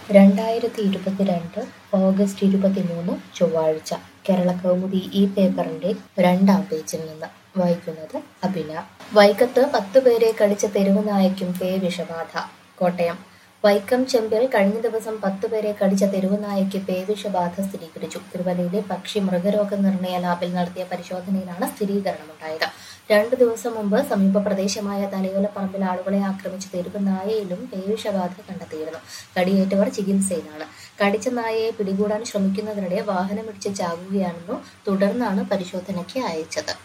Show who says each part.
Speaker 1: രണ്ടായിരത്തി ഇരുപത്തിരണ്ട് ഓഗസ്റ്റ് ഇരുപത്തിമൂന്ന് ചൊവ്വാഴ്ച കേരളകൗമുദി ഈ പേപ്പറിന്റെ രണ്ടാം പേജിൽ നിന്ന് വായിക്കുന്നത് അഭിന വൈക്കത്ത് പത്തുപേരെ കടിച്ച തെരുവ് നായയ്ക്കും പേ വിഷബാധ കോട്ടയം വൈക്കം ചെമ്പിൽ കഴിഞ്ഞ ദിവസം പത്തുപേരെ കടിച്ച തെരുവ് നായയ്ക്ക് പേവിഷബാധ സ്ഥിരീകരിച്ചു തിരുവല്ലയിലെ പക്ഷി മൃഗരോഗ നിർണയ ലാബിൽ നടത്തിയ പരിശോധനയിലാണ് സ്ഥിരീകരണമുണ്ടായത് രണ്ടു ദിവസം മുമ്പ് സമീപ പ്രദേശമായ തലയോലപ്പറമ്പിൽ ആളുകളെ ആക്രമിച്ച തെരുവ് നായയിലും പേവിഷബാധ കണ്ടെത്തിയിരുന്നു കടിയേറ്റവർ ചികിത്സയിലാണ് കടിച്ച നായയെ പിടികൂടാൻ ശ്രമിക്കുന്നതിനിടെ വാഹനമിടിച്ച് ചാകുകയാണെന്നു തുടർന്നാണ് പരിശോധനയ്ക്ക് അയച്ചത്